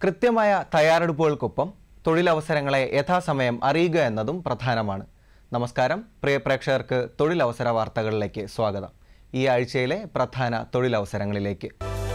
കൃത്യമായ തയ്യാറെടുപ്പുകൾക്കൊപ്പം തൊഴിലവസരങ്ങളെ യഥാസമയം അറിയുക എന്നതും പ്രധാനമാണ് നമസ്കാരം പ്രിയ പ്രേക്ഷകർക്ക് തൊഴിലവസര വാർത്തകളിലേക്ക് സ്വാഗതം ഈ ആഴ്ചയിലെ പ്രധാന തൊഴിലവസരങ്ങളിലേക്ക്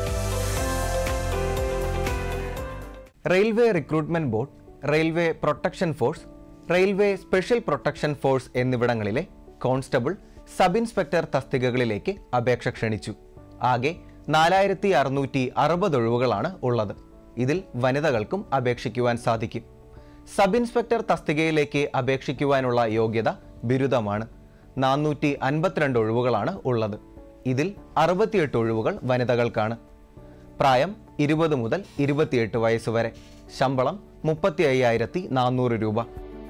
railway recruitment board railway protection force railway special protection force എന്നിവിടങ്ങളിലെ കോൺസ്റ്റബിൾ സബ് ഇൻസ്പെക്ടർ തസ്തികകളിലേക്ക് അപേക്ഷ ക്ഷണിച്ചു ആകെ നാലായിരത്തി അറുന്നൂറ്റി അറുപത് ഒഴിവുകളാണ് ഉള്ളത് ഇതിൽ വനിതകൾക്കും അപേക്ഷിക്കുവാൻ സാധിക്കും സബ് ഇൻസ്പെക്ടർ തസ്തികയിലേക്ക് അപേക്ഷിക്കുവാനുള്ള യോഗ്യത ബിരുദമാണ് നാനൂറ്റി അൻപത്തിരണ്ട് ഒഴിവുകളാണ് ഉള്ളത് ഇതിൽ അറുപത്തിയെട്ട് ഒഴിവുകൾ വനിതകൾക്കാണ് പ്രായം ഇരുപത് മുതൽ ഇരുപത്തിയെട്ട് വയസ്സ് വരെ ശമ്പളം മുപ്പത്തി അയ്യായിരത്തി നാനൂറ് രൂപ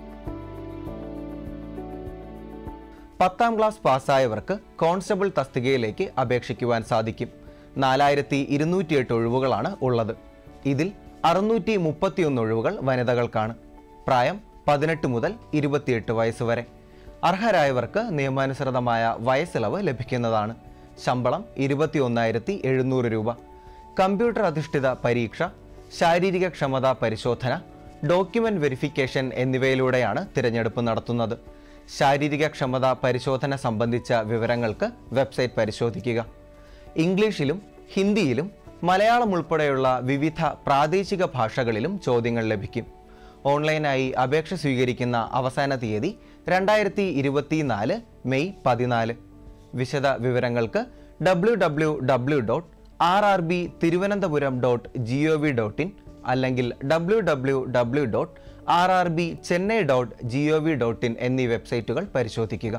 പത്താം ക്ലാസ് പാസ്സായവർക്ക് കോൺസ്റ്റബിൾ തസ്തികയിലേക്ക് അപേക്ഷിക്കുവാൻ സാധിക്കും നാലായിരത്തി ഇരുന്നൂറ്റിയെട്ട് ഒഴിവുകളാണ് ഉള്ളത് ഇതിൽ അറുന്നൂറ്റി മുപ്പത്തിയൊന്ന് ഒഴിവുകൾ വനിതകൾക്കാണ് പ്രായം പതിനെട്ട് മുതൽ ഇരുപത്തിയെട്ട് വയസ്സ് വരെ അർഹരായവർക്ക് നിയമാനുസൃതമായ വയസ്സിളവ് ലഭിക്കുന്നതാണ് ശമ്പളം ഇരുപത്തിയൊന്നായിരത്തി എഴുന്നൂറ് രൂപ കമ്പ്യൂട്ടർ അധിഷ്ഠിത പരീക്ഷ ശാരീരിക ക്ഷമതാ പരിശോധന ഡോക്യുമെന്റ് വെരിഫിക്കേഷൻ എന്നിവയിലൂടെയാണ് തിരഞ്ഞെടുപ്പ് നടത്തുന്നത് ശാരീരിക ക്ഷമതാ പരിശോധന സംബന്ധിച്ച വിവരങ്ങൾക്ക് വെബ്സൈറ്റ് പരിശോധിക്കുക ഇംഗ്ലീഷിലും ഹിന്ദിയിലും മലയാളം ഉൾപ്പെടെയുള്ള വിവിധ പ്രാദേശിക ഭാഷകളിലും ചോദ്യങ്ങൾ ലഭിക്കും ഓൺലൈനായി അപേക്ഷ സ്വീകരിക്കുന്ന അവസാന തീയതി രണ്ടായിരത്തി ഇരുപത്തിനാല് മെയ് പതിനാല് വിശദ വിവരങ്ങൾക്ക് W W W dot R R B Thiruvananthapuram dot G O V dot in അല്ലെങ്കിൽ W W W dot R R B Chennai dot G O V dot in എന്നീ വെബ്സൈറ്റുകൾ പരിശോധിക്കുക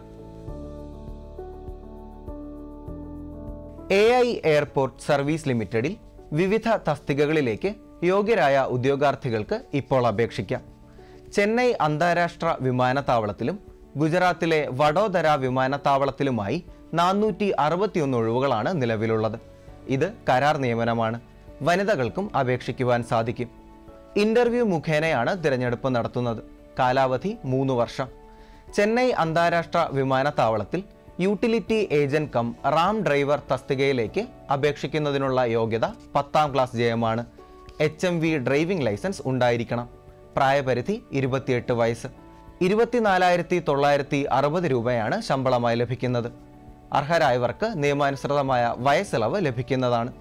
എ ഐ എയർപോർട്ട് സർവീസ് ലിമിറ്റഡിൽ വിവിധ തസ്തികകളിലേക്ക് യോഗ്യരായ ഉദ്യോഗാർത്ഥികൾക്ക് ഇപ്പോൾ അപേക്ഷിക്കാം ചെന്നൈ അന്താരാഷ്ട്ര വിമാനത്താവളത്തിലും ഗുജറാത്തിലെ വഡോദര വിമാനത്താവളത്തിലുമായി നാനൂറ്റി അറുപത്തിയൊന്ന് ഒഴിവുകളാണ് നിലവിലുള്ളത് ഇത് കരാർ നിയമനമാണ് വനിതകൾക്കും അപേക്ഷിക്കുവാൻ സാധിക്കും ഇന്റർവ്യൂ മുഖേനയാണ് തിരഞ്ഞെടുപ്പ് നടത്തുന്നത് കാലാവധി മൂന്ന് വർഷം ചെന്നൈ അന്താരാഷ്ട്ര വിമാനത്താവളത്തിൽ utility agent cum ram driver തസ്തികയിലേക്ക് അപേക്ഷിക്കുന്നതിനുള്ള യോഗ്യത പത്താം ക്ലാസ് ജയമാണ് H M V driving licence ഉണ്ടായിരിക്കണം പ്രായപരിധി ഇരുപത്തിയെട്ട് വയസ്സ് ഇരുപത്തിനാലായിരത്തി തൊള്ളായിരത്തി അറുപത് രൂപയാണ് ശമ്പളമായി ലഭിക്കുന്നത് അർഹരായവർക്ക് നിയമാനുസൃതമായ വയസ്സിളവ് ലഭിക്കുന്നതാണ്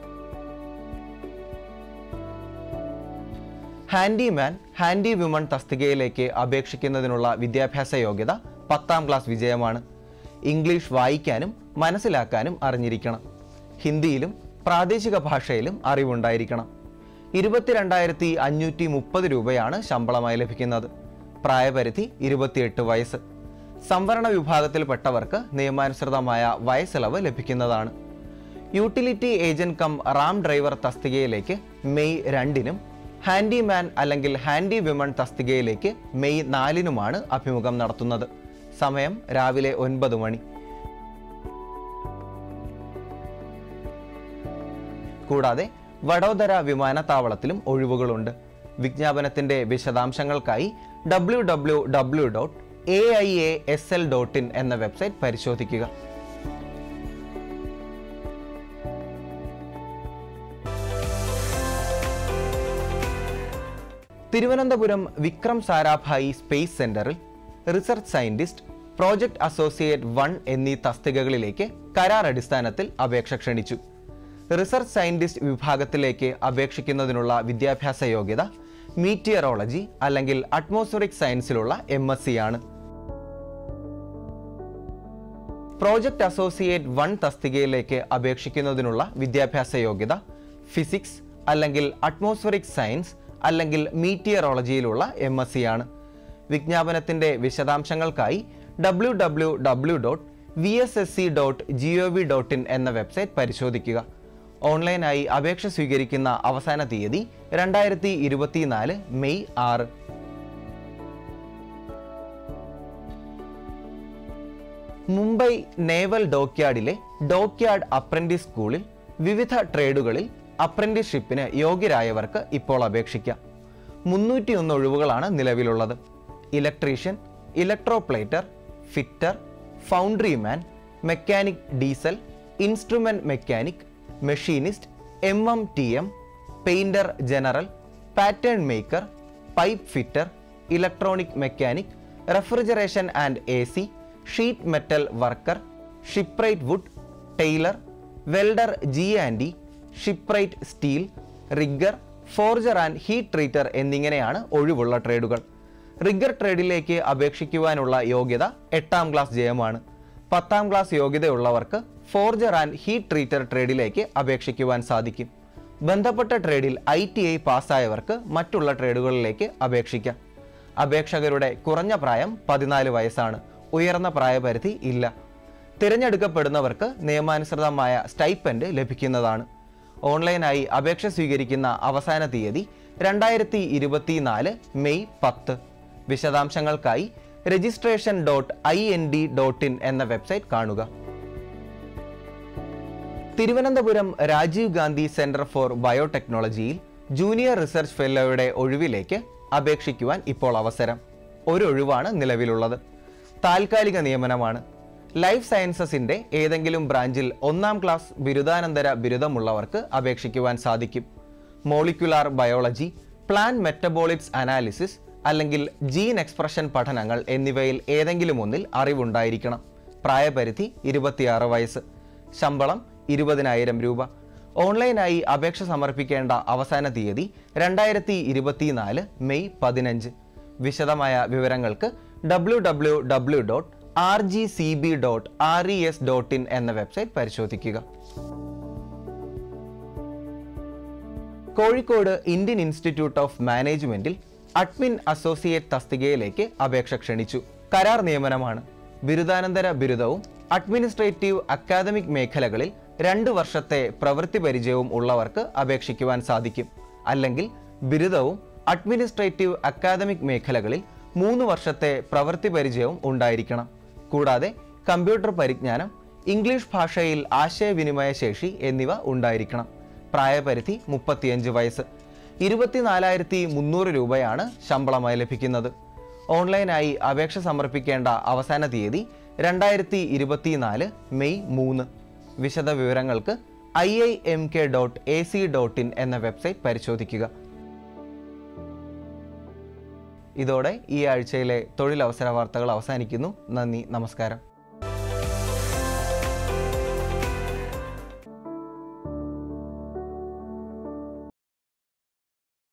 ഹാൻഡിമാൻ ഹാൻഡി വിമൺ തസ്തികയിലേക്ക് അപേക്ഷിക്കുന്നതിനുള്ള വിദ്യാഭ്യാസ യോഗ്യത പത്താം ക്ലാസ് വിജയമാണ് ഇംഗ്ലീഷ് വായിക്കാനും മനസ്സിലാക്കാനും അറിഞ്ഞിരിക്കണം ഹിന്ദിയിലും പ്രാദേശിക ഭാഷയിലും അറിവുണ്ടായിരിക്കണം ഇരുപത്തിരണ്ടായിരത്തി അഞ്ഞൂറ്റി മുപ്പത് രൂപയാണ് ശമ്പളമായി ലഭിക്കുന്നത് പ്രായപരിധി ഇരുപത്തിയെട്ട് വയസ്സ് സംവരണ വിഭാഗത്തിൽപ്പെട്ടവർക്ക് നിയമാനുസൃതമായ വയസ്സിളവ് ലഭിക്കുന്നതാണ് utility agent cum ram driver തസ്തികയിലേക്ക് മെയ് രണ്ടിനും ഹാൻഡിമാൻ അല്ലെങ്കിൽ ഹാൻഡി വിമൺ തസ്തികയിലേക്ക് മെയ് നാലിനുമാണ് അഭിമുഖം നടത്തുന്നത് സമയം രാവിലെ ഒൻപത് മണി കൂടാതെ വഡോദര വിമാനത്താവളത്തിലും ഒഴിവുകളുണ്ട് വിജ്ഞാപനത്തിന്റെ വിശദാംശങ്ങൾക്കായി W W W dot A I A S L dot in എന്ന വെബ്സൈറ്റ് പരിശോധിക്കുക തിരുവനന്തപുരം വിക്രം സാരാഭായി സ്പേസ് സെന്ററിൽ research scientist project associate one എന്നീ തസ്തികകളിലേക്ക് കരാർ അടിസ്ഥാനത്തിൽ അപേക്ഷ ക്ഷണിച്ചു റിസർച്ച് സയന്റിസ്റ്റ് വിഭാഗത്തിലേക്ക് അപേക്ഷിക്കുന്നതിനുള്ള വിദ്യാഭ്യാസ യോഗ്യത മീറ്റിയറോളജി അല്ലെങ്കിൽ അറ്റ്മോസ്ഫറിക് സയൻസിലുള്ള എം എസ് സി ആണ് പ്രോജക്ട് അസോസിയേറ്റ് വൺ തസ്തികയിലേക്ക് അപേക്ഷിക്കുന്നതിനുള്ള വിദ്യാഭ്യാസ യോഗ്യത ഫിസിക്സ് അല്ലെങ്കിൽ അറ്റ്മോസ്ഫറിക് സയൻസ് അല്ലെങ്കിൽ മീറ്റിയറോളജിയിലുള്ള എം എസ് സി ആണ് വിജ്ഞാപനത്തിന്റെ വിശദാംശങ്ങൾക്കായി W W W dot V S S C dot G O V dot in എന്ന വെബ്സൈറ്റ് പരിശോധിക്കുക ഓൺലൈനായി അപേക്ഷ സ്വീകരിക്കുന്ന അവസാന തീയതി രണ്ടായിരത്തി ഇരുപത്തിനാല് മെയ് ആറ് മുംബൈ നേവൽ ഡോക്യാർഡിലെ ഡോക്യാർഡ് അപ്രന്റീസ് സ്കൂളിൽ വിവിധ ട്രേഡുകളിൽ അപ്രന്റീസ്ഷിപ്പിന് യോഗ്യരായവർക്ക് ഇപ്പോൾ അപേക്ഷിക്കാം മുന്നൂറ്റിയൊന്ന് ഒഴിവുകളാണ് നിലവിലുള്ളത് electrician electroplater fitter foundryman mechanic diesel instrument mechanic machinist M M T M painter general pattern maker pipe fitter electronic mechanic refrigeration and A C sheet metal worker shipwright wood tailor welder G and E shipwright steel rigger forger and heat treater എന്നിങ്ങനെയാണ് ഒഴിവുള്ള ട്രേഡുകൾ rigger ട്രേഡിലേക്ക് അപേക്ഷിക്കുവാനുള്ള യോഗ്യത എട്ടാം class ജയമാണ് പത്താം class യോഗ്യതയുള്ളവർക്ക് forger and heat treater ട്രേഡിലേക്ക് അപേക്ഷിക്കുവാൻ സാധിക്കും ബന്ധപ്പെട്ട ട്രേഡിൽ ഐ ടി ഐ പാസ്സായവർക്ക് മറ്റുള്ള ട്രേഡുകളിലേക്ക് അപേക്ഷിക്കാം അപേക്ഷകരുടെ കുറഞ്ഞ പ്രായം പതിനാല് വയസ്സാണ് ഉയർന്ന പ്രായപരിധി ഇല്ല തിരഞ്ഞെടുക്കപ്പെടുന്നവർക്ക് നിയമാനുസൃതമായ സ്റ്റൈപ്പൻഡ് ലഭിക്കുന്നതാണ് ഓൺലൈനായി അപേക്ഷ സ്വീകരിക്കുന്ന അവസാന തീയതി രണ്ടായിരത്തി ഇരുപത്തിനാല് മെയ് പത്ത് വിശദാംശങ്ങൾക്കായി registration dot I N D dot in എന്ന വെബ്സൈറ്റ് കാണുക തിരുവനന്തപുരം രാജീവ് ഗാന്ധി സെന്റർ ഫോർ ബയോടെക്നോളജിയിൽ ജൂനിയർ റിസർച്ച് ഫെല്ലോയുടെ ഒഴിവിലേക്ക് അപേക്ഷിക്കുവാൻ ഇപ്പോൾ അവസരം ഒരു ഒഴിവാണ് നിലവിലുള്ളത് താൽക്കാലിക നിയമനമാണ് ലൈഫ് സയൻസസിന്റെ ഏതെങ്കിലും ബ്രാഞ്ചിൽ ഒന്നാം ക്ലാസ് ബിരുദാനന്തര ബിരുദമുള്ളവർക്ക് അപേക്ഷിക്കുവാൻ സാധിക്കും molecular biology plant metabolites analysis അല്ലെങ്കിൽ ജീൻ എക്സ്പ്രഷൻ പഠനങ്ങൾ എന്നിവയിൽ ഏതെങ്കിലും ഒന്നിൽ അറിവുണ്ടായിരിക്കണം പ്രായപരിധി ഇരുപത്തിയാറ് വയസ്സ് ശമ്പളം ഇരുപതിനായിരം രൂപ ഓൺലൈനായി അപേക്ഷ സമർപ്പിക്കേണ്ട അവസാന തീയതി രണ്ടായിരത്തി ഇരുപത്തിനാല് മെയ് പതിനഞ്ച് വിശദമായ വിവരങ്ങൾക്ക് W W W dot R G C B dot R E S dot in എന്ന വെബ്സൈറ്റ് പരിശോധിക്കുക കോഴിക്കോട് ഇന്ത്യൻ ഇൻസ്റ്റിറ്റ്യൂട്ട് ഓഫ് മാനേജ്മെന്റിൽ അഡ്മിൻ അസോസിയേറ്റ് തസ്തികയിലേക്ക് അപേക്ഷ ക്ഷണിച്ചു കരാർ നിയമനമാണ് ബിരുദാനന്തര ബിരുദവും അഡ്മിനിസ്ട്രേറ്റീവ് അക്കാദമിക് മേഖലകളിൽ രണ്ട് വർഷത്തെ പ്രവൃത്തി പരിചയവും ഉള്ളവർക്ക് അപേക്ഷിക്കുവാൻ സാധിക്കും അല്ലെങ്കിൽ ബിരുദവും അഡ്മിനിസ്ട്രേറ്റീവ് അക്കാദമിക് മേഖലകളിൽ മൂന്ന് വർഷത്തെ പ്രവൃത്തി പരിചയവും ഉണ്ടായിരിക്കണം കൂടാതെ കമ്പ്യൂട്ടർ പരിജ്ഞാനം ഇംഗ്ലീഷ് ഭാഷയിൽ ആശയവിനിമയ ശേഷി എന്നിവ ഉണ്ടായിരിക്കണം പ്രായപരിധി മുപ്പത്തിയഞ്ച് വയസ്സ് ഇരുപത്തിനാലായിരത്തി മുന്നൂറ് രൂപയാണ് ശമ്പളമായി ലഭിക്കുന്നത് ഓൺലൈനായി അപേക്ഷ സമർപ്പിക്കേണ്ട അവസാന തീയതി രണ്ടായിരത്തി ഇരുപത്തിനാല് മെയ് മൂന്ന് വിശദ വിവരങ്ങൾക്ക് I I M K dot A C dot in എന്ന വെബ്സൈറ്റ് പരിശോധിക്കുക ഇതോടെ ഈ ആഴ്ചയിലെ തൊഴിലവസര വാർത്തകൾ അവസാനിക്കുന്നു നന്ദി നമസ്കാരം